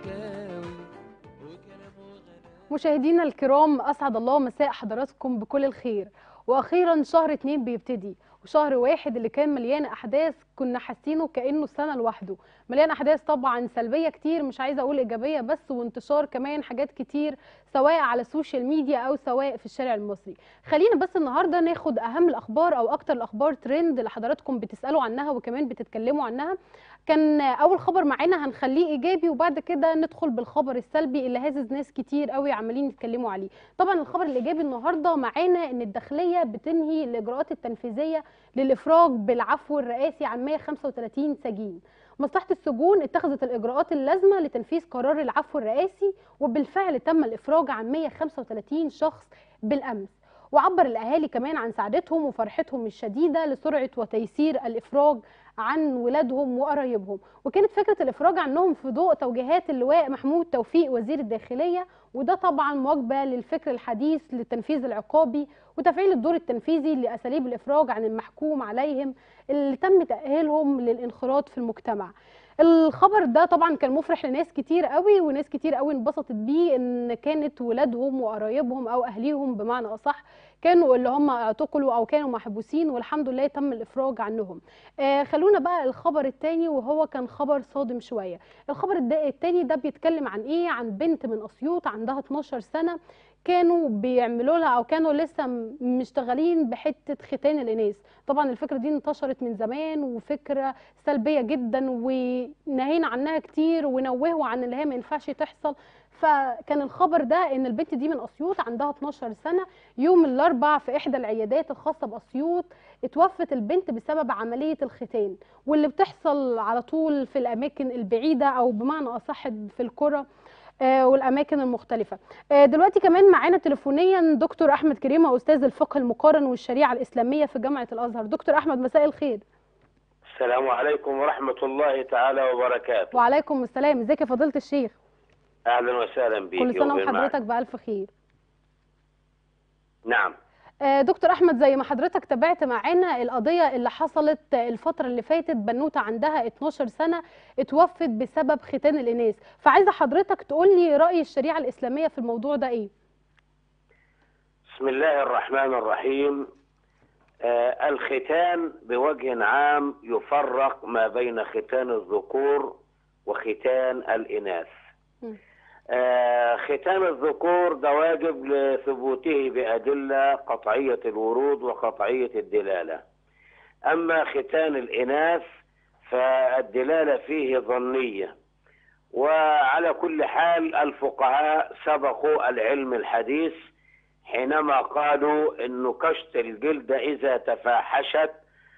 حكاوي وكلام وغنى مشاهدينا الكرام اسعد الله مساء حضراتكم بكل الخير واخيرا شهر اتنين بيبتدي وشهر واحد اللي كان مليان احداث كنا حاسينه كانه سنه لوحده مليان احداث طبعا سلبيه كتير مش عايزه اقول ايجابيه بس وانتشار كمان حاجات كتير سواء على السوشيال ميديا او سواء في الشارع المصري خلينا بس النهارده ناخد اهم الاخبار او اكتر الاخبار ترند اللي حضراتكم بتسالوا عنها وكمان بتتكلموا عنها كان اول خبر معانا هنخليه ايجابي وبعد كده ندخل بالخبر السلبي اللي هازز ناس كتير قوي عمالين يتكلموا عليه طبعا الخبر الايجابي النهارده معانا ان الداخليه بتنهي الاجراءات التنفيذيه للافراج بالعفو الرئاسي عن 135 سجين مصلحه السجون اتخذت الاجراءات اللازمه لتنفيذ قرار العفو الرئاسي وبالفعل تم الافراج عن 135 شخص بالامس وعبر الاهالي كمان عن سعادتهم وفرحتهم الشديده لسرعه وتيسير الافراج عن ولادهم وقرايبهم وكانت فكره الافراج عنهم في ضوء توجيهات اللواء محمود توفيق وزير الداخليه وده طبعا مواجبه للفكر الحديث للتنفيذ العقابي وتفعيل الدور التنفيذي لاساليب الافراج عن المحكوم عليهم اللي تم تاهيلهم للانخراط في المجتمع الخبر ده طبعا كان مفرح لناس كتير قوي وناس كتير قوي انبسطت بيه ان كانت ولادهم وقرايبهم او اهليهم بمعنى اصح كانوا اللي هم اعتقلوا او كانوا محبوسين والحمد لله تم الافراج عنهم آه خلونا بقى الخبر التاني وهو كان خبر صادم شويه الخبر الدا- التاني ده بيتكلم عن ايه عن بنت من اسيوط عندها 12 سنه كانوا بيعملوا لها او كانوا لسه م- مشتغلين بحته ختان الاناث طبعا الفكره دي انتشرت من زمان وفكره سلبيه جدا ونهينا عنها كتير ونوهوا عن اللي هي ما ينفعش تحصل فكان الخبر ده ان البنت دي من اسيوط عندها 12 سنه يوم الاربع في احدى العيادات الخاصه باسيوط اتوفت البنت بسبب عمليه الختان واللي بتحصل على طول في الاماكن البعيده او بمعنى اصح في القرى آه، والاماكن المختلفه آه، دلوقتي كمان معانا تليفونيا دكتور احمد كريمه استاذ الفقه المقارن والشريعه الاسلاميه في جامعه الازهر دكتور احمد مساء الخير السلام عليكم ورحمة الله تعالى وبركاته وعليكم السلام ازيك يا فضيله الشيخ أهلا وسهلا بك كل سنه وبالمعك. وحضرتك بالف خير نعم آه، دكتور احمد زي ما حضرتك تابعت معانا القضيه اللي حصلت الفتره اللي فاتت بنوته عندها 12 سنه اتوفت بسبب ختان الاناث فعايزه حضرتك تقول لي راي الشريعه الاسلاميه في الموضوع ده ايه بسم الله الرحمن الرحيم آه الختان بوجه عام يفرق ما بين ختان الذكور وختان الإناث مم. آه ختان الذكور ده واجب لثبوته بأدلة قطعية الورود وقطعية الدلالة أما ختان الإناث فالدلالة فيه ظنية وعلى كل حال الفقهاء سبقوا العلم الحديث حينما قالوا انه كشط الجلد اذا تفاحشت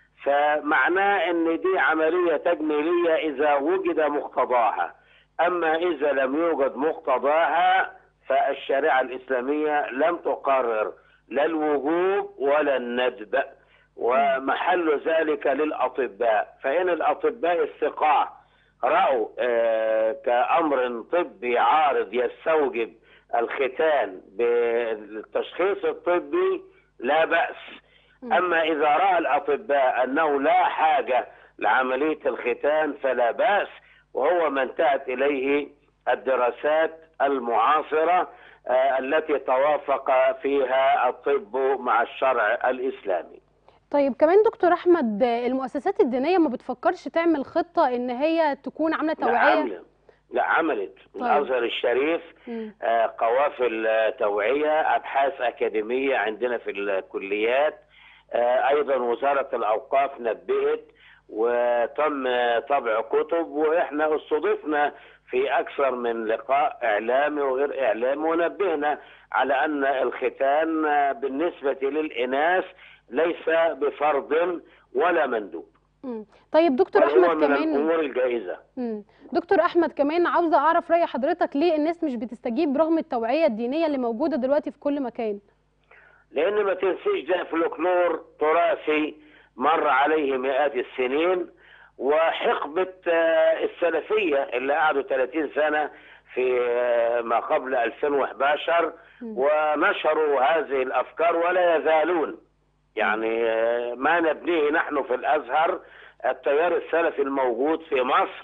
فمعناه ان دي عمليه تجميليه اذا وجد مقتضاها اما اذا لم يوجد مقتضاها فالشريعه الاسلاميه لم تقرر لا الوجوب ولا الندب ومحل ذلك للاطباء فان الاطباء الثقات راوا آه، كامر طبي عارض يستوجب الختان بالتشخيص الطبي لا بأس أما إذا رأى الأطباء أنه لا حاجة لعملية الختان فلا بأس وهو ما انتهت إليه الدراسات المعاصرة آه، التي توافق فيها الطب مع الشرع الإسلامي طيب كمان دكتور احمد آه، المؤسسات الدينيه ما بتفكرش تعمل خطه ان هي تكون عامله لا توعيه عملت لا عملت طيب. الأزهر الشريف مم. آه، قوافل آه، توعية أبحاث أكاديمية عندنا في الكليات آه، أيضا وزارة الأوقاف نبهت وتم آه، طبع كتب وإحنا استضفنا في أكثر من لقاء إعلامي وغير إعلامي ونبهنا على أن الختان آه، بالنسبة للإناث ليس بفرض ولا مندوب مم. طيب دكتور بل هو احمد من كمان الأمور الجائزة مم. دكتور احمد كمان عاوزه اعرف راي حضرتك ليه الناس مش بتستجيب رغم التوعيه الدينيه اللي موجوده دلوقتي في كل مكان لان ما تنسيش ده فلكلور تراثي مر عليه مئات السنين وحقبة آه، السلفية اللي قعدوا 30 سنة في آه، ما قبل 2011 ونشروا هذه الأفكار ولا يزالون يعني آه، ما نبنيه نحن في الأزهر التيار السلفي الموجود في مصر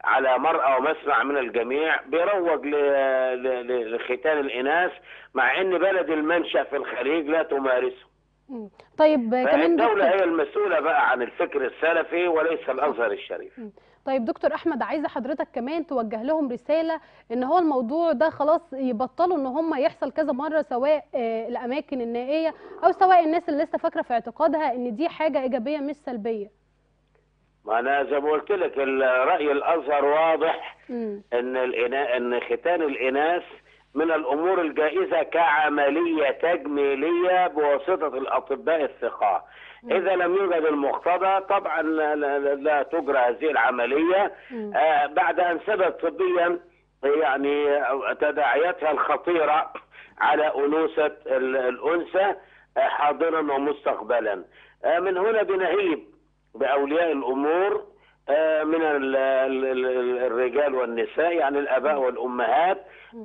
على مرأى ومسمع من الجميع بيروج ل- ل- ل- لختان الإناث مع إن بلد المنشأ في الخليج لا تمارسه مم. طيب كمان فالدولة دكتور هي المسؤولة بقى عن الفكر السلفي وليس الأزهر الشريف طيب دكتور احمد عايزه حضرتك كمان توجه لهم رساله ان هو الموضوع ده خلاص يبطلوا ان هم يحصل كذا مره سواء آه، الاماكن النائيه او سواء الناس اللي لسه فاكره في اعتقادها ان دي حاجه ايجابيه مش سلبيه ما أنا زي ما قلت لك رأي الأزهر واضح مم. ان الإنا... ان ختان الاناث من الامور الجائزه كعمليه تجميليه بواسطه الاطباء الثقه اذا لم يوجد المقتضى طبعا لا, لا, لا- لا تجرى هذه العمليه مم. آه بعد ان ثبت طبيا يعني تداعياتها الخطيره على انوثه ال- الانثى آه، حاضرا ومستقبلا آه من هنا بنهيب باولياء الامور آه، من ال- ال- ال- الرجال والنساء يعني الاباء والامهات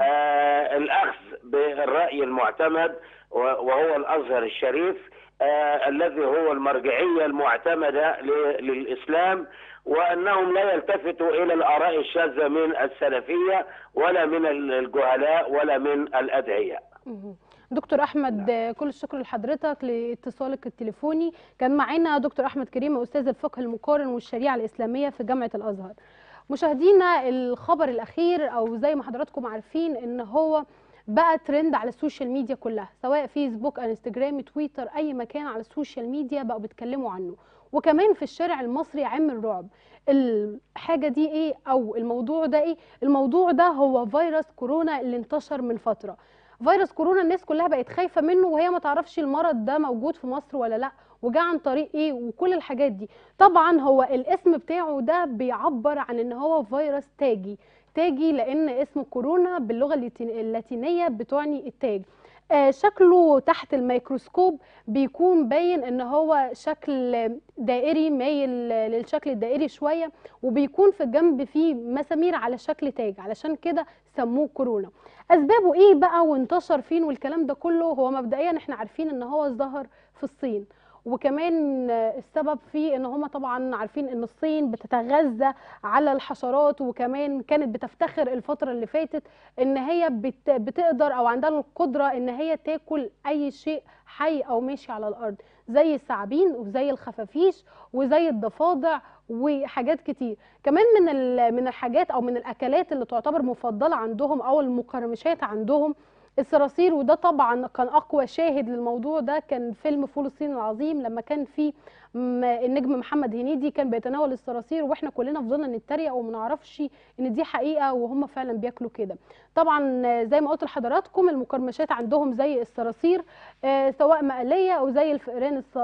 آه، الاخذ بالراي المعتمد و- وهو الازهر الشريف آه، الذي هو المرجعيه المعتمده ل- للاسلام وانهم لا يلتفتوا الى الاراء الشاذه من السلفيه ولا من ال- الجهلاء ولا من الادعياء مهم. دكتور احمد آه، كل الشكر لحضرتك لاتصالك التليفوني كان معانا دكتور احمد كريم استاذ الفقه المقارن والشريعه الاسلاميه في جامعه الازهر مشاهدينا الخبر الاخير او زي ما حضراتكم عارفين ان هو بقى ترند على السوشيال ميديا كلها سواء فيسبوك انستجرام تويتر اي مكان على السوشيال ميديا بقوا بيتكلموا عنه وكمان في الشارع المصري عامل رعب الحاجه دي ايه او الموضوع ده ايه الموضوع ده هو فيروس كورونا اللي انتشر من فتره فيروس كورونا الناس كلها بقت خايفه منه وهي ما تعرفش المرض ده موجود في مصر ولا لا وجا عن طريق ايه وكل الحاجات دي طبعا هو الاسم بتاعه ده بيعبر عن ان هو فيروس تاجي تاجي لان اسم كورونا باللغه اللاتين- اللاتينيه بتعني التاج آه، شكله تحت الميكروسكوب بيكون باين ان هو شكل دائري مايل للشكل الدائري شويه وبيكون في الجنب فيه مسامير على شكل تاج علشان كده سموه كورونا اسبابه ايه بقى وانتشر فين والكلام ده كله هو مبدئيا احنا عارفين ان هو ظهر في الصين وكمان آه، السبب فيه ان هم طبعا عارفين ان الصين بتتغذى على الحشرات وكمان كانت بتفتخر الفتره اللي فاتت ان هي بت بتقدر او عندها القدره ان هي تاكل اي شيء حي او ماشي على الارض زي الثعابين وزي الخفافيش وزي الضفادع وحاجات كتير كمان من ال- من الحاجات او من الاكلات اللي تعتبر مفضله عندهم او المقرمشات عندهم الصراصير وده طبعا كان اقوى شاهد للموضوع ده كان فيلم فول الصين العظيم لما كان في م- النجم محمد هنيدي كان بيتناول الصراصير واحنا كلنا فضلنا نتريق وما نعرفش ان دي حقيقه وهم فعلا بياكلوا كده طبعا آه، زي ما قلت لحضراتكم المقرمشات عندهم زي الصراصير آه، سواء مقليه او زي الفئران الص-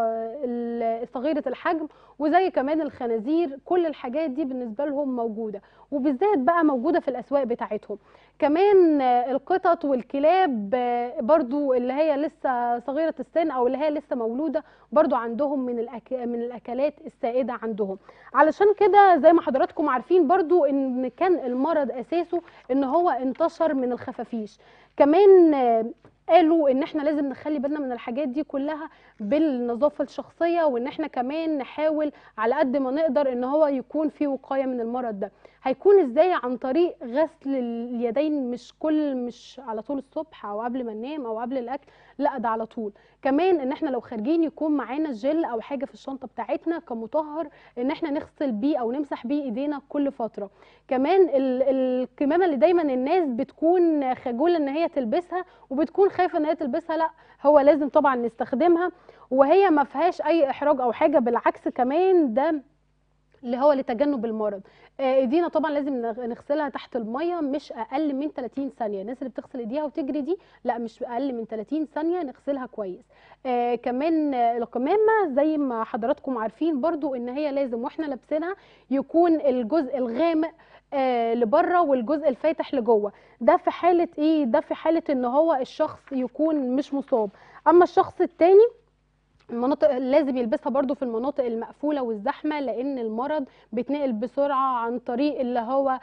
ال- صغيره الحجم وزي كمان الخنازير كل الحاجات دي بالنسبه لهم موجوده وبالذات بقى موجوده في الاسواق بتاعتهم كمان آه، القطط والكلاب آه، برضو اللي هي لسه صغيره السن او اللي هي لسه مولوده برضو عندهم من الأك... من الاكلات السائده عندهم علشان كده زي ما حضراتكم عارفين برضو ان كان المرض اساسه ان هو انتشر من الخفافيش كمان آه، قالوا ان احنا لازم نخلي بالنا من الحاجات دي كلها بالنظافه الشخصيه وان احنا كمان نحاول على قد ما نقدر ان هو يكون في وقايه من المرض ده هيكون ازاي عن طريق غسل اليدين مش كل مش على طول الصبح او قبل ما ننام او قبل الاكل لا ده على طول كمان ان احنا لو خارجين يكون معانا جل او حاجه في الشنطه بتاعتنا كمطهر ان احنا نغسل بيه او نمسح بيه ايدينا كل فتره كمان ال- الكمامه اللي دايما الناس بتكون خجوله ان هي تلبسها وبتكون خايفه ان هي تلبسها لا هو لازم طبعا نستخدمها وهي ما فيهاش اي احراج او حاجه بالعكس كمان ده اللي هو لتجنب المرض آه، ايدينا طبعا لازم نغ- نغسلها تحت الميه مش اقل من 30 ثانيه الناس اللي بتغسل ايديها وتجري دي لا مش اقل من 30 ثانيه نغسلها كويس آه كمان آه، القمامه زي ما حضراتكم عارفين برضو ان هي لازم واحنا لابسينها يكون الجزء الغامق آه لبره والجزء الفاتح لجوه ده في حاله ايه ده في حاله ان هو الشخص يكون مش مصاب اما الشخص التاني المناطق لازم يلبسها برضو في المناطق المقفولة والزحمة لأن المرض بيتنقل بسرعة عن طريق اللي هو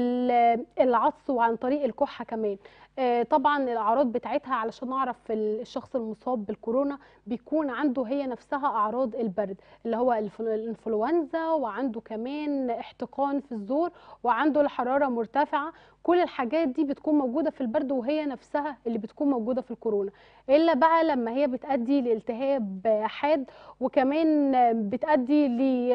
ال- العطس وعن طريق الكحة كمان آه، طبعا الأعراض بتاعتها علشان نعرف ال- الشخص المصاب بالكورونا بيكون عنده هي نفسها أعراض البرد اللي هو الف- الإنفلونزا وعنده كمان احتقان في الزور وعنده الحرارة مرتفعة كل الحاجات دي بتكون موجودة في البرد وهي نفسها اللي بتكون موجودة في الكورونا الا بقى لما هي بتؤدي لالتهاب حاد وكمان بتؤدي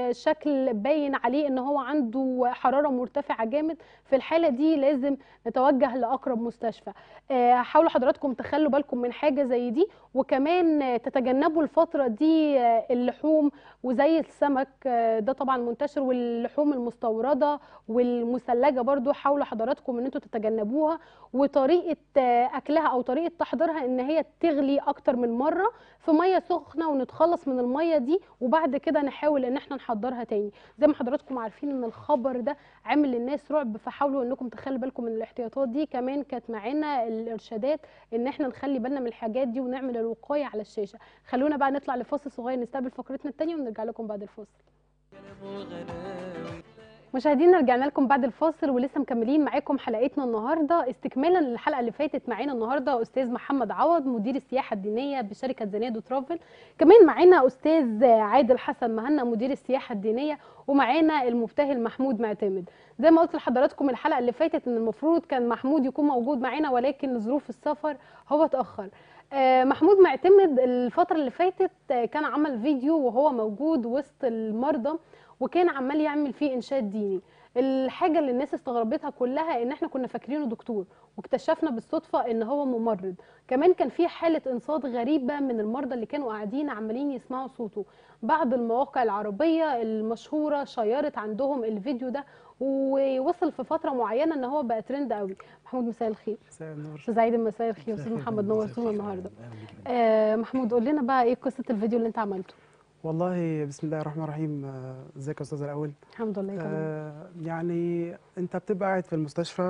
لشكل باين عليه ان هو عنده حراره مرتفعه جامد في الحاله دي لازم نتوجه لاقرب مستشفى آه، حاولوا حضراتكم تخلوا بالكم من حاجه زي دي وكمان آه، تتجنبوا الفتره دي آه، اللحوم وزي السمك آه، ده طبعا منتشر واللحوم المستورده والمثلجه برضو حاولوا حضراتكم ان انتوا تتجنبوها وطريقه آه، اكلها او طريقه تحضيرها ان هي تغلي اكتر من مره في ميه سخنه ونتخلص من الميه دي وبعد كده نحاول ان احنا نحضرها تاني زي ما حضراتكم عارفين ان الخبر ده عامل للناس رعب فحاولوا انكم تخلي بالكم من الاحتياطات دي كمان كانت معانا الارشادات ان احنا نخلي بالنا من الحاجات دي ونعمل الوقايه على الشاشه خلونا بقى نطلع لفاصل صغير نستقبل فقرتنا التانيه ونرجع لكم بعد الفاصل كلام وغناوي مشاهدينا رجعنا لكم بعد الفاصل ولسه مكملين معاكم حلقتنا النهارده استكمالا للحلقه اللي فاتت معانا النهارده استاذ محمد عوض مدير السياحه الدينيه بشركه زنادو ترافل كمان معانا استاذ عادل حسن مهنا مدير السياحه الدينيه ومعانا المبتهل محمود معتمد زي ما قلت لحضراتكم الحلقه اللي فاتت ان المفروض كان محمود يكون موجود معانا ولكن ظروف السفر هو اتاخر آه، محمود معتمد الفتره اللي فاتت آه، كان عمل فيديو وهو موجود وسط المرضى وكان عمال يعمل فيه انشاد ديني الحاجه اللي الناس استغربتها كلها ان احنا كنا فاكرينه دكتور واكتشفنا بالصدفه ان هو ممرض كمان كان في حاله انصات غريبه من المرضى اللي كانوا قاعدين عمالين يسمعوا صوته بعض المواقع العربيه المشهوره شيرت عندهم الفيديو ده ووصل في فتره معينه ان هو بقى ترند قوي محمود مساء الخير مساء النور استاذ عيد مساء الخير استاذ محمد نورتونا النهارده آه محمود قول لنا بقى ايه قصه الفيديو اللي انت عملته والله بسم الله الرحمن الرحيم آه، ازيك يا استاذ الاول الحمد لله تمام آه يعني انت بتبقى قاعد في المستشفى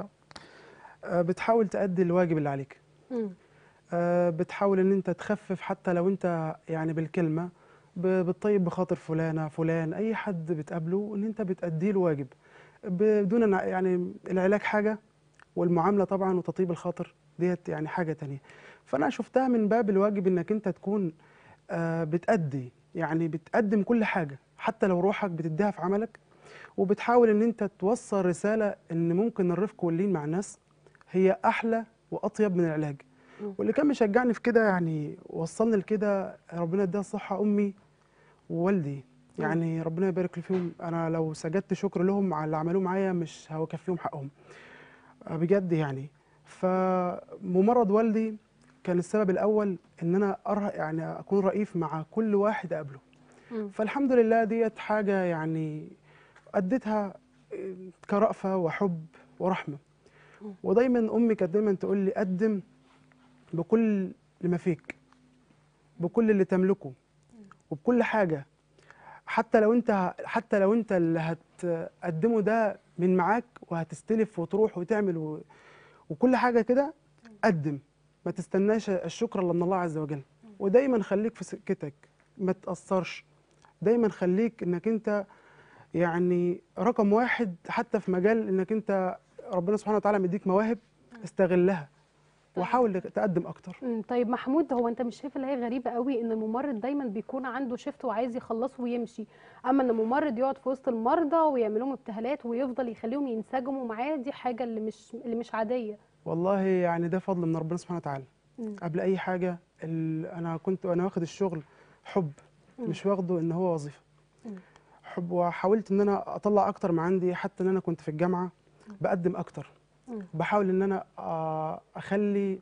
آه بتحاول تأدي الواجب اللي عليك مم. آه بتحاول ان انت تخفف حتى لو انت يعني بالكلمه ب- بتطيب بخاطر فلانه فلان اي حد بتقابله ان انت بتأديه الواجب بدون أن- يعني العلاج حاجه والمعامله طبعا وتطيب الخاطر ديت يعني حاجه تانية فانا شفتها من باب الواجب انك انت تكون آه بتأدي يعني بتقدم كل حاجه حتى لو روحك بتديها في عملك وبتحاول ان انت توصل رساله ان ممكن الرفق واللين مع الناس هي احلى واطيب من العلاج مم. واللي كان مشجعني في كده يعني وصلني لكده ربنا يديها الصحه امي ووالدي يعني ربنا يبارك لي فيهم انا لو سجدت شكر لهم على اللي عملوه معايا مش هكفيهم حقهم آه، بجد يعني فممرض والدي كان السبب الاول ان انا أره يعني اكون رئيف مع كل واحد اقابله مم. فالحمد لله ديت حاجه يعني اديتها آه، كرأفه وحب ورحمه مم. ودايما امي كانت دايما تقول لي قدم بكل ما فيك بكل اللي تملكه وبكل حاجه حتى لو انت حتى لو انت اللي هتقدمه ده من معاك وهتستلف وتروح وتعمل و... وكل حاجه كده قدم ما تستناش الشكر الا من الله عز وجل ودايما خليك في سكتك ما تأثرش دايما خليك انك انت يعني رقم واحد حتى في مجال انك انت ربنا سبحانه وتعالى مديك مواهب استغلها وحاول تقدم اكتر مم، طيب محمود هو انت مش شايف اللي هي غريبه قوي ان الممرض دايما بيكون عنده شيفت وعايز يخلصه ويمشي اما ان الممرض يقعد في وسط المرضى ويعمل لهم ابتهالات ويفضل يخليهم ينسجموا معاه دي حاجه اللي مش اللي مش عاديه والله يعني ده فضل من ربنا سبحانه وتعالى مم. قبل اي حاجه ال- انا كنت وانا واخد الشغل حب مم. مش واخده ان هو وظيفه مم. حب وحاولت ان انا اطلع اكتر ما عندي حتى ان انا كنت في الجامعه بقدم اكتر مم. بحاول ان انا آه، اخلي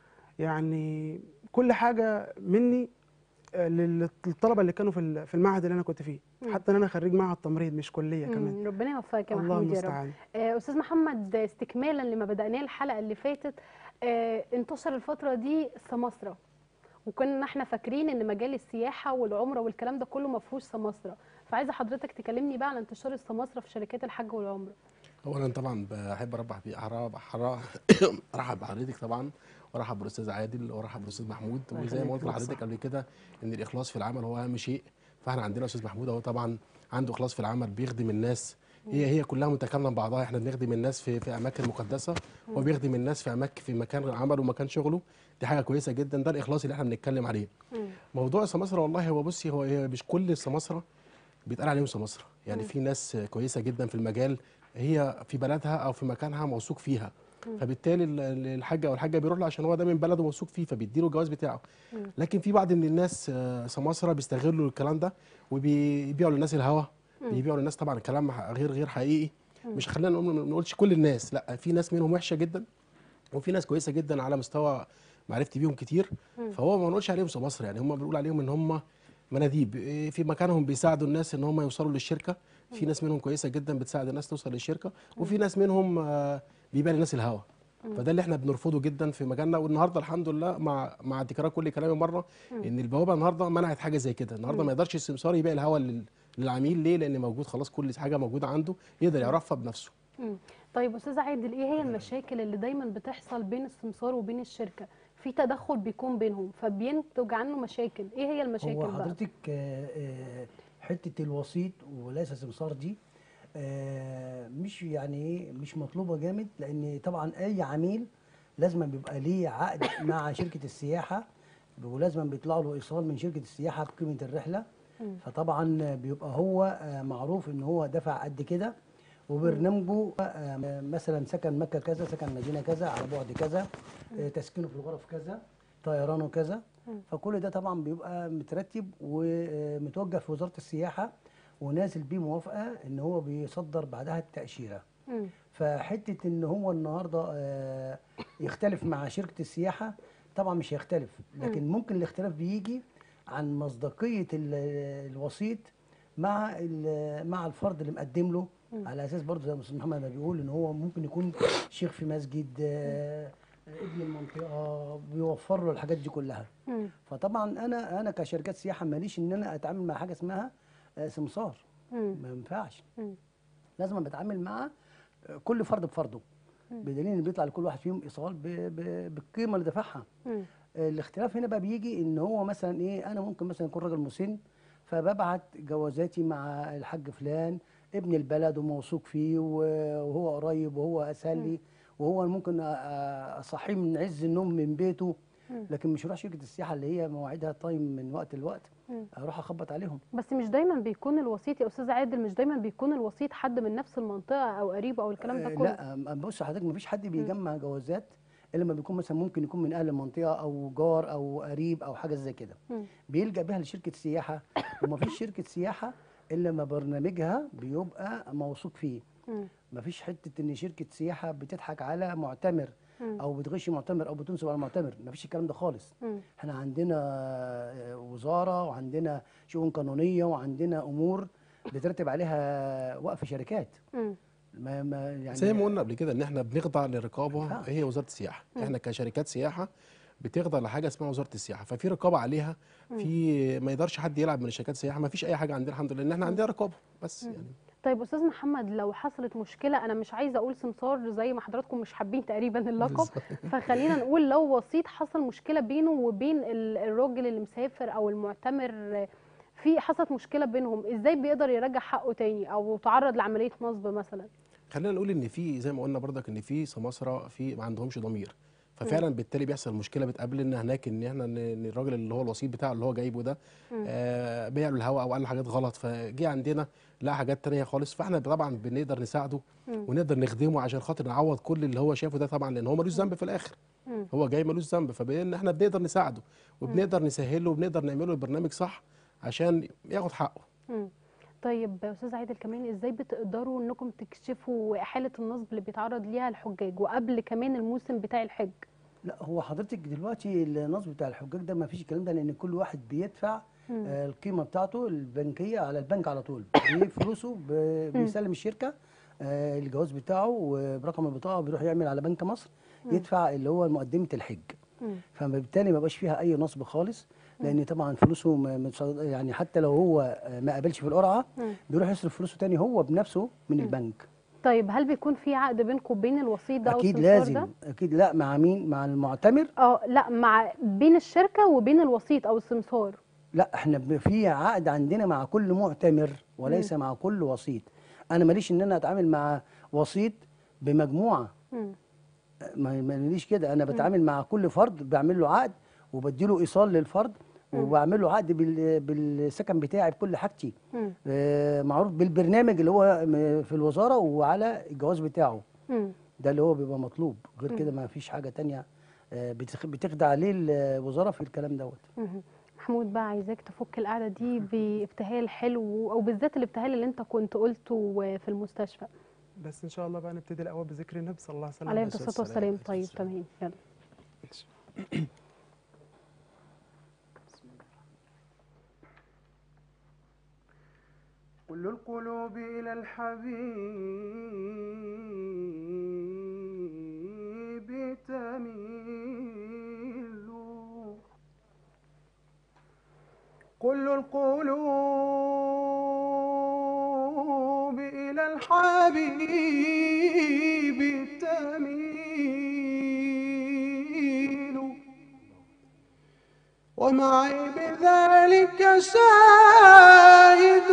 يعني كل حاجه مني آه، لل- للطلبه اللي كانوا في ال- في المعهد اللي انا كنت فيه مم. حتى ان انا خريج معهد تمريض مش كليه كمان مم، ربنا يوفقك يا الله محمود يا رب المستعان آه، استاذ محمد استكمالا لما بدأناه الحلقه اللي فاتت آه، انتشر الفتره دي سماسره وكنا احنا فاكرين ان مجال السياحه والعمره والكلام ده كله ما فيهوش سماسره فعايزه حضرتك تكلمني بقى عن انتشار السماسره في شركات الحج والعمره اولا طبعا بحب اربح بي أرحب- ارحب بحضرتك طبعا وارحب بالاستاذ عادل وارحب بالاستاذ محمود الله وزي ما يخليك، قلت لحضرتك صح. قبل كده ان الاخلاص في العمل هو اهم شيء فاحنا عندنا استاذ محمود اهو طبعا عنده اخلاص في العمل بيخدم الناس هي هي كلها متكامله بعضها احنا بنخدم الناس في في اماكن مقدسه هو بيخدم الناس في اماكن في مكان عمله ومكان شغله دي حاجه كويسه جدا ده الاخلاص اللي احنا بنتكلم عليه موضوع السماسره والله هو بصي هو هي مش كل السماسره بيتقال عليهم سماسره يعني في ناس كويسه جدا في المجال هي في بلدها او في مكانها موثوق فيها فبالتالي ال- ال- الحاج او الحاجه بيروح له عشان هو ده من بلده موثوق فيه فبيديله الجواز بتاعه لكن في بعض من الناس آه، سماسره بيستغلوا الكلام ده وبيبيعوا للناس الهوا بيبيعوا للناس طبعا الكلام غير غير حقيقي مش خلينا نقول ما نقولش كل الناس لا في ناس منهم وحشه جدا وفي ناس كويسه جدا على مستوى معرفتي بيهم كتير فهو ما نقولش عليهم سماسره يعني هم بنقول عليهم ان هم مناديب إيه، في مكانهم بيساعدوا الناس ان هم يوصلوا للشركه في ناس منهم كويسه جدا بتساعد الناس توصل للشركه وفي ناس منهم آه، بيبيع للناس الهوا فده اللي احنا بنرفضه جدا في مجالنا والنهارده الحمد لله مع مع تكرار كل كلامي مره ان البوابه النهارده منعت حاجه زي كده النهارده ما يقدرش السمسار يبيع الهوا لل- للعميل ليه لان موجود خلاص كل حاجه موجوده عنده يقدر يعرفها بنفسه مم. طيب استاذ عادل ايه هي المشاكل اللي دايما بتحصل بين السمسار وبين الشركه في تدخل بيكون بينهم فبينتج عنه مشاكل ايه هي المشاكل هو بقى حضرتك آه، آه، حته الوسيط وليس سمسار دي آه، مش يعني ايه مش مطلوبه جامد لان طبعا اي عميل لازم بيبقى ليه عقد مع شركه السياحه ولازم بيطلع له ايصال من شركه السياحه بقيمه الرحله فطبعا بيبقى هو آه، معروف ان هو دفع قد كده وبرنامجه آه، مثلا سكن مكه كذا سكن مدينه كذا على بعد كذا آه، تسكينه في الغرف كذا طيرانه كذا فكل ده طبعا بيبقى مترتب ومتوجه في وزاره السياحه ونازل بيه موافقه ان هو بيصدر بعدها التاشيره مم. فحته ان هو النهارده آه، يختلف مع شركه السياحه طبعا مش هيختلف لكن ممكن الاختلاف بيجي عن مصداقيه ال- الوسيط مع ال- مع الفرد اللي مقدم له على اساس برضه زي ما استاذ محمد ما بيقول ان هو ممكن يكون شيخ في مسجد آه، ابن المنطقه بيوفر له الحاجات دي كلها مم. فطبعا انا انا كشركات سياحه ماليش ان انا اتعامل مع حاجه اسمها آه، سمسار مم. ما ينفعش مم. لازم بتعامل مع كل فرد بفرده بدليل ان بيطلع لكل واحد فيهم ايصال ب- ب- بالقيمه اللي دفعها مم. الاختلاف هنا بقى بيجي ان هو مثلا ايه انا ممكن مثلا يكون راجل مسن فببعت جوازاتي مع الحاج فلان ابن البلد وموثوق فيه و- وهو قريب وهو اسهل لي وهو ممكن أ- أ- اصحيه من عز النوم من بيته لكن مش هروح شركه السياحه اللي هي مواعيدها تايم من وقت لوقت اروح اخبط عليهم بس مش دايما بيكون الوسيط يا استاذ عادل مش دايما بيكون الوسيط حد من نفس المنطقه او قريب او الكلام ده آه، كله لا آه، بص حضرتك مفيش حد بيجمع جوازات الا لما بيكون مثلا ممكن يكون من اهل المنطقه او جار او قريب او حاجه زي كده مم. بيلجا بيها لشركه سياحه ومفيش شركه سياحه الا لما برنامجها بيبقى موثوق فيه مم. مفيش حته ان شركه سياحه بتضحك على معتمر مم. او بتغش معتمر او بتنصب على معتمر مفيش الكلام ده خالص مم. احنا عندنا آه، وزاره وعندنا شؤون قانونيه وعندنا امور بترتب عليها وقف شركات مم. ما ما يعني زي ما قلنا قبل كده ان احنا بنخضع للرقابه ينفعش. هي وزاره السياحه احنا كشركات سياحه بتخضع لحاجه اسمها وزاره السياحه ففي رقابه عليها في ما يقدرش حد يلعب من الشركات السياحه ما فيش اي حاجه عندنا الحمد لله ان احنا عندنا رقابه بس يعني طيب استاذ محمد لو حصلت مشكله انا مش عايزه اقول سمسار زي ما حضراتكم مش حابين تقريبا اللقب فخلينا نقول لو وسيط حصل مشكله بينه وبين ال- الراجل اللي مسافر او المعتمر في حصلت مشكله بينهم ازاي بيقدر يرجع حقه تاني او تعرض لعمليه نصب مثلا خلينا نقول ان في زي ما قلنا برضك ان في سماسره في ما عندهمش ضمير ففعلا بالتالي بيحصل مشكله بتقابلنا هناك ان احنا ان إن الراجل اللي هو الوسيط بتاعه اللي هو جايبه ده آه بيع له الهوا او قال له حاجات غلط فجه عندنا لا حاجات تانية خالص فاحنا طبعا بنقدر نساعده ونقدر نخدمه عشان خاطر نعوض كل اللي هو شافه ده طبعا لان هو ملوش ذنب في الاخر مم. هو جاي ملوش ذنب فبان احنا بنقدر نساعده وبنقدر نسهله وبنقدر نعمله البرنامج صح عشان ياخد حقه مم. طيب يا استاذ عادل كمان ازاي بتقدروا انكم تكشفوا حاله النصب اللي بيتعرض ليها الحجاج وقبل كمان الموسم بتاع الحج لا هو حضرتك دلوقتي النصب بتاع الحجاج ده ما فيش الكلام ده لان كل واحد بيدفع آه القيمه بتاعته البنكيه على البنك على طول فلوسه ب- بيسلم الشركه آه الجواز بتاعه وبرقم البطاقه بيروح يعمل على بنك مصر يدفع اللي هو مقدمه الحج مم. فبالتالي ما بقاش فيها اي نصب خالص لان طبعا فلوسه ما- متص- يعني حتى لو هو آه، ما قابلش في القرعه مم. بيروح يصرف فلوسه تاني هو بنفسه من البنك طيب هل بيكون في عقد بينكم وبين الوسيط ده او اكيد السمسار لازم ده اكيد لا مع مين مع المعتمر اه لا مع بين الشركه وبين الوسيط او السمسار لا احنا ب- في عقد عندنا مع كل معتمر وليس مع كل وسيط انا ماليش ان انا اتعامل مع وسيط بمجموعه مم. ما ماليش كده انا بتعامل مع كل فرد بعمل له عقد وبديله ايصال للفرد وبعمل له عقد بال- بالسكن بتاعي بكل حاجتي مم. آه، معروف بالبرنامج اللي هو م- في الوزاره وعلى الجواز بتاعه مم. ده اللي هو بيبقى مطلوب غير كده ما فيش حاجه تانية آه، بتخ- بتخدع عليه الوزاره في الكلام دوت مهم. محمود بقى عايزاك تفك القعده دي بابتهال حلو او بالذات الابتهال اللي انت كنت قلته في المستشفى بس ان شاء الله بقى نبتدي الاول بذكر النبي صلى الله عليه وسلم عليه الصلاة الصلاه والسلام. والسلام طيب تمام يلا كل القلوب إلى الحبيب تميل كل القلوب إلى الحبيب تميل ومعي بذلك شاهد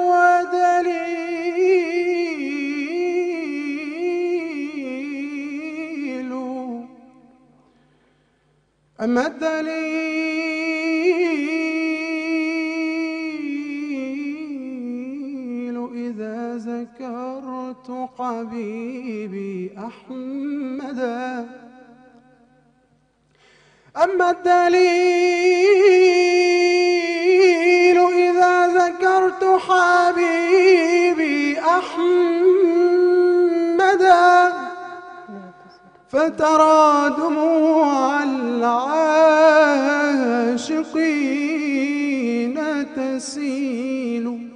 ودليل أما الدليل إذا ذكرت حبيبي أحمدا أما الدليل إذا ذكرت حبيبي أحمدا فترى دموع العاشقين تسيل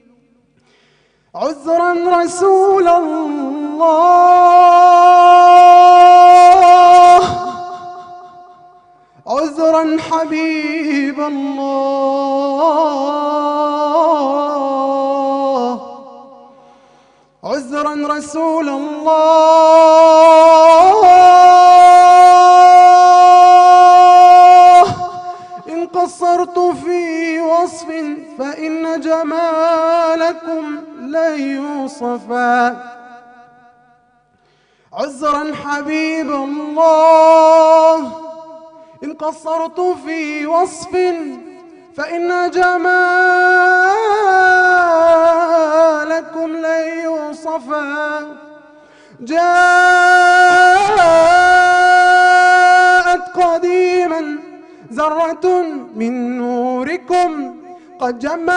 عذرا رسول الله عذرا حبيب الله عذرا رسول الله إن قصرت في وصف فإن جمالكم لن يوصفا عذرا حبيب الله إن قصرت في وصف فإن جمالكم لن يوصفا جاءت قديما ذرة من نوركم قد جمل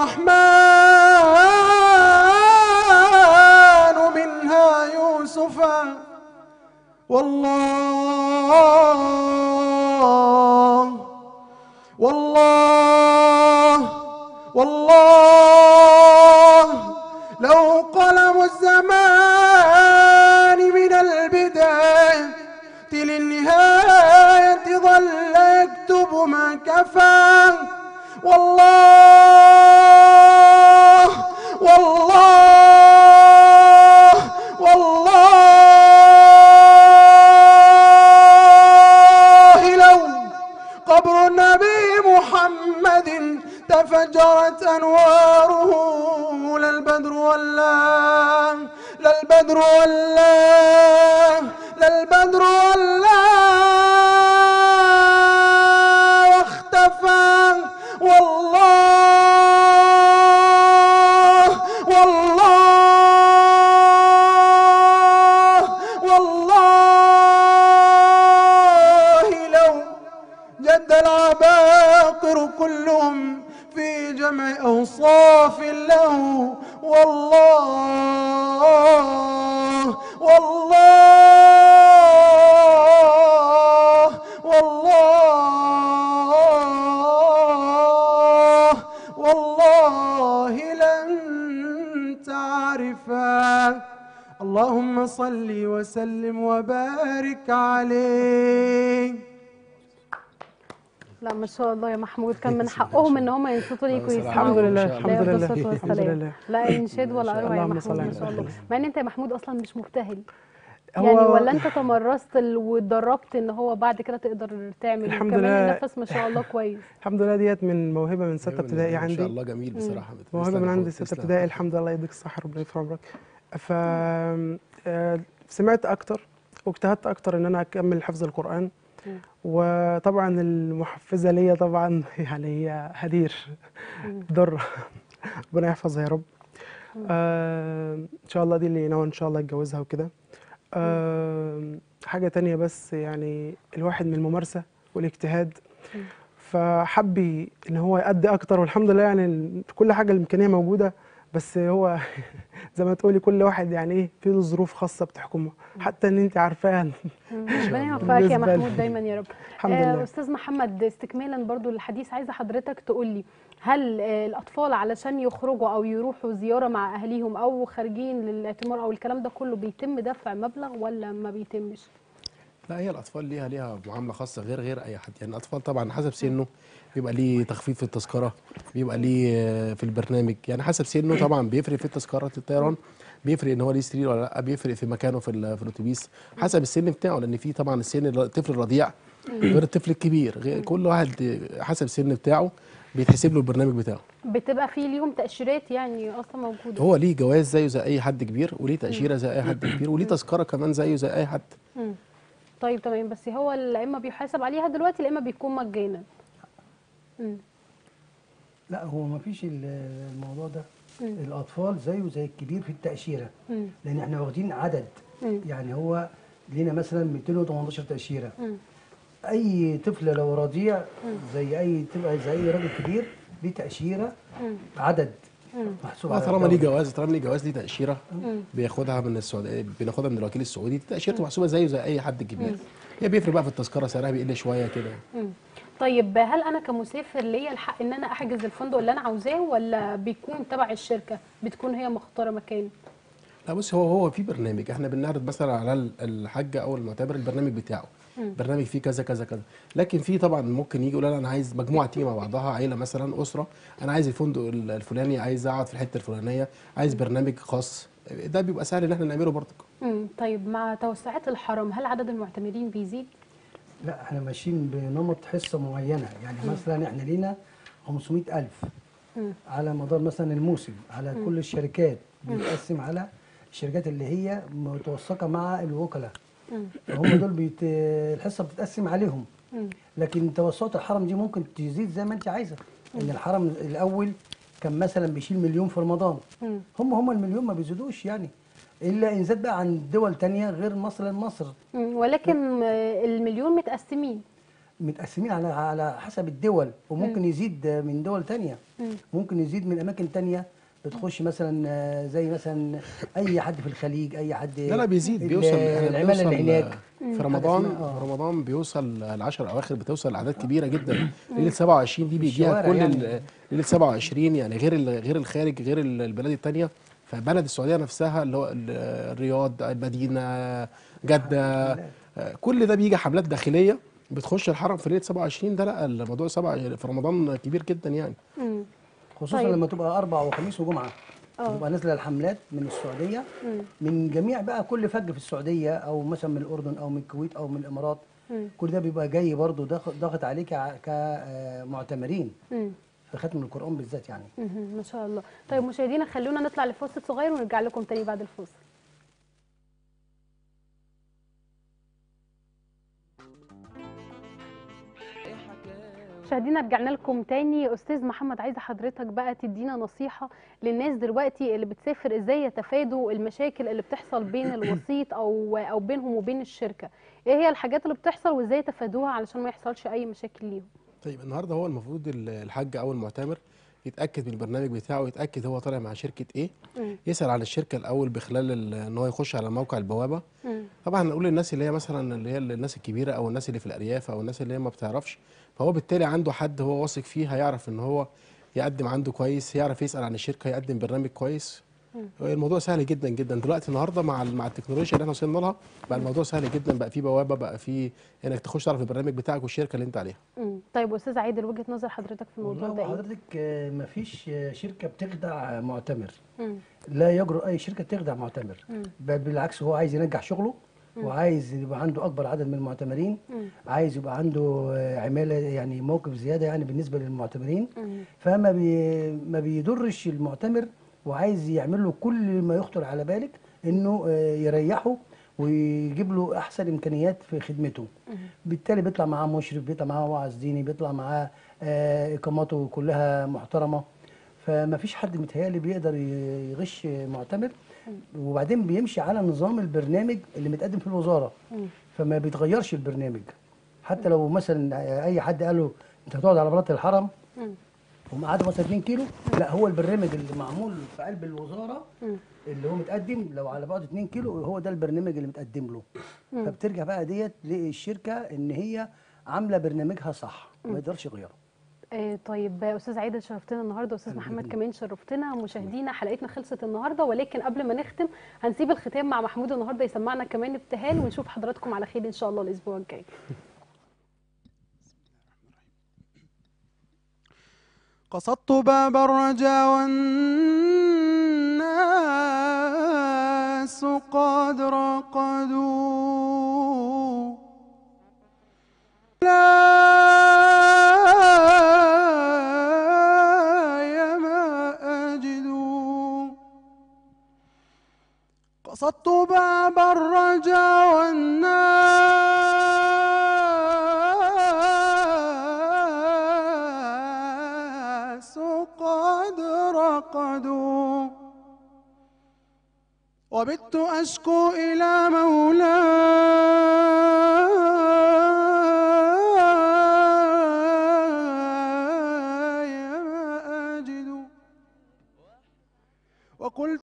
الرحمن منها يوسفا والله والله والله لو قلم الزمان من البداية للنهاية ظل يكتب ما كفى والله والله والله لو قبر النبي محمد تفجرت أنواره لا البدر ولا لا البدر ولا لا البدر ولا واختفى والله والله والله لو جد العباقر كلهم في جمع أوصاف له والله والله والله والله لن تعرفا اللهم صل وسلم وبارك عليه لا ما شاء الله يا محمود كان من بسم الله حقهم ما ان شاء هم ينصتوا ليك الله. الحمد ويسمعوا لله، لا الحمد يفضل لله، الصلاة الحمد والسلام. لله. لا انشاد ولا ما شاء اروع يا اللهم محمود صل ما على شاء الله محمد. مع ان انت يا محمود اصلا مش مبتهل هو- يعني ولا انت تمرست ال- واتدربت ان هو بعد كده تقدر تعمل الحمد وكمان لله. النفس ما شاء الله كويس الحمد لله ديت من موهبه من سته أيوة، ابتدائي ما شاء عندي الله جميل بصراحه موهبه من عندي سته تسلم. ابتدائي الحمد لله يديك الصحه ربنا يغفر عمرك ف آه، سمعت اكتر واجتهدت اكتر ان انا اكمل حفظ القران مم. وطبعا المحفزه ليا طبعا يعني هي هدير ضره ربنا يحفظها يا رب آه ان شاء الله دي اللي ناوي ان شاء الله اتجوزها وكده آه حاجه تانية بس يعني الواحد من الممارسه والاجتهاد فحبي ان هو يأدي اكتر والحمد لله يعني ال- كل حاجه الامكانيه موجوده بس هو زي ما تقولي كل واحد يعني ايه في له ظروف خاصه بتحكمه حتى ان انت عارفاها ربنا يوفقك يا بالنسبة لي. محمود دايما يا رب الحمد آه، لله استاذ محمد استكمالا برضو للحديث عايزه حضرتك تقول لي هل آه، الاطفال علشان يخرجوا او يروحوا زياره مع اهاليهم او خارجين للاعتمار او الكلام ده كله بيتم دفع مبلغ ولا ما بيتمش لا هي الاطفال ليها ليها معامله خاصه غير غير اي حد يعني الاطفال طبعا حسب سنه بيبقى ليه تخفيض في التذكره بيبقى ليه آه، في البرنامج يعني حسب سنه طبعا بيفرق في تذكره الطيران بيفرق ان هو ليه سرير ولا لا بيفرق في مكانه في ال- في الاتوبيس حسب السن بتاعه لان في طبعا السن الر- الطفل الرضيع غير الطفل الكبير غير كل واحد حسب السن بتاعه بيتحسب له البرنامج بتاعه بتبقى في ليهم تاشيرات يعني اصلا موجوده هو ليه جواز زيه زي اي حد كبير وليه تاشيره زي اي حد كبير وليه تذكره كمان زيه زي اي حد مم. طيب تمام بس هو لا اما بيحاسب عليها دلوقتي لا اما بيكون مجانا مم. لا هو ما فيش ال- الموضوع ده مم. الاطفال زيه زي الكبير في التاشيره مم. لان احنا واخدين عدد مم. يعني هو لينا مثلا 218 تاشيره مم. اي طفل لو رضيع زي اي تبقى زي اي راجل كبير ليه تاشيره مم. عدد مم. محسوب اه على طالما ليه الدولة. جواز طالما ليه جواز ليه تاشيره بياخدها من السعوديه بناخدها من الوكيل السعودي تاشيرته محسوبه زيه زي اي حد كبير هي بيفرق بقى في التذكره سعرها بيقل شويه كده مم. طيب هل انا كمسافر ليا الحق ان انا احجز الفندق اللي انا عاوزاه ولا بيكون تبع الشركه بتكون هي مختاره مكان لا بص هو هو في برنامج احنا بنعرض مثلا على ال- الحاج او المعتبر البرنامج بتاعه برنامج فيه كذا كذا كذا لكن في طبعا ممكن يجي يقول انا عايز مجموعه تيجي مع بعضها عيله مثلا اسره انا عايز الفندق ال- الفلاني عايز اقعد في الحته الفلانيه عايز برنامج خاص ده بيبقى سهل ان احنا نعمله برضك مم. طيب مع توسعات الحرم هل عدد المعتمرين بيزيد لا احنا ماشيين بنمط حصه معينه يعني مثلا احنا لينا 500000 مم. على مدار مثلا الموسم على كل الشركات بيتقسم على الشركات اللي هي متوثقه مع الوكلاء مم. هم دول بيت... الحصه بتتقسم عليهم مم. لكن توسعات الحرم دي ممكن تزيد زي ما انت عايزه ان الحرم الاول كان مثلا بيشيل مليون في رمضان مم. هم هم المليون ما بيزيدوش يعني الا ان زاد بقى عن دول تانية غير مصر لمصر مم. ولكن آه، المليون متقسمين متقسمين على على حسب الدول وممكن يزيد من دول تانية مم. ممكن يزيد من اماكن تانية بتخش مثلا آه، زي مثلا اي حد في الخليج اي حد لا لا بيزيد ال- بيوصل احنا العماله بنوصل اللي هناك في رمضان اسمها- آه. في رمضان بيوصل العشر الاواخر بتوصل لاعداد كبيره جدا ليله 27 دي بيجيها الشوارع كل يعني. ال- ليله 27 يعني غير ال- غير الخارج غير ال- البلاد الثانيه فبلد السعوديه نفسها اللي هو ال- الرياض المدينه جده آه، كل ده بيجي حملات داخليه بتخش الحرم في ليله 27 ده لا الموضوع سبعة في رمضان كبير جدا يعني مم. خصوصا طيب. لما تبقى اربع وخميس وجمعه اه. تبقى نازله الحملات من السعوديه من جميع بقى كل فج في السعوديه او مثلا من الاردن او من الكويت او من الامارات مم. كل ده بيبقى جاي برضه ضاغط ضاغط عليك ع- كمعتمرين مم. في ختم القران بالذات يعني مهم. ما شاء الله طيب مشاهدينا خلونا نطلع لفاصل صغير ونرجع لكم تاني بعد الفاصل ايه حكاوي مشاهدينا رجعنا لكم تاني استاذ محمد عايزه حضرتك بقى تدينا نصيحه للناس دلوقتي اللي بتسافر ازاي يتفادوا المشاكل اللي بتحصل بين الوسيط او او بينهم وبين الشركه ايه هي الحاجات اللي بتحصل وازاي يتفادوها علشان ما يحصلش اي مشاكل ليهم طيب النهارده هو المفروض ال- الحاج او المعتمر يتاكد من البرنامج بتاعه يتاكد هو طالع مع شركه ايه مم. يسال عن الشركه الاول بخلال ال- ان هو يخش على موقع البوابه مم. طبعا نقول للناس اللي هي مثلا اللي هي الناس الكبيره او الناس اللي في الارياف او الناس اللي هي ما بتعرفش فهو بالتالي عنده حد هو واثق فيه هيعرف ان هو يقدم عنده كويس يعرف يسال عن الشركه يقدم برنامج كويس الموضوع سهل جدا جدا دلوقتي النهارده مع ال- مع التكنولوجيا اللي احنا وصلنا لها بقى الموضوع سهل جدا بقى في بوابه بقى في انك تخش تعرف البرنامج بتاعك والشركه اللي انت عليها مم. طيب استاذ عادل وجهه نظر حضرتك في الموضوع والله ده ايه حضرتك آه، مفيش آه، شركه بتخدع معتمر مم. لا يجرؤ اي شركه تخدع معتمر مم. بل بالعكس هو عايز ينجح شغله وعايز يبقى عنده اكبر عدد من المعتمرين مم. عايز يبقى عنده آه، عماله يعني موقف زياده يعني بالنسبه للمعتمرين مم. فما بي ما بيضرش المعتمر وعايز يعمل له كل ما يخطر على بالك انه آه، يريحه ويجيب له احسن امكانيات في خدمته بالتالي بيطلع معاه مشرف بيطلع معاه واعظ ديني بيطلع معاه آه، اقامته كلها محترمه فما فيش حد متهيألي بيقدر ي- يغش معتمر وبعدين بيمشي على نظام البرنامج اللي متقدم في الوزاره مم. فما بيتغيرش البرنامج حتى لو مثلا اي حد قال له انت هتقعد على بلاط الحرم مم. ومقعده مثلا 2 كيلو لا هو البرنامج اللي معمول في قلب الوزاره مم. اللي هو متقدم لو على بعد 2 كيلو هو ده البرنامج اللي متقدم له فبترجع بقى ديت للشركه ان هي عامله برنامجها صح ما يقدرش يغيره آه، طيب آه، استاذ عادل شرفتنا النهارده استاذ محمد كمان شرفتنا مشاهدينا حلقتنا خلصت النهارده ولكن قبل ما نختم هنسيب الختام مع محمود النهارده يسمعنا كمان ابتهال ونشوف حضراتكم على خير ان شاء الله الاسبوع الجاي قصدت باب الرجا والناس قد رقدوا لا يا ما أجد قصدت باب الرجا والناس قد رقدوا وبت أشكو إلى مولاي ما أجد وقلت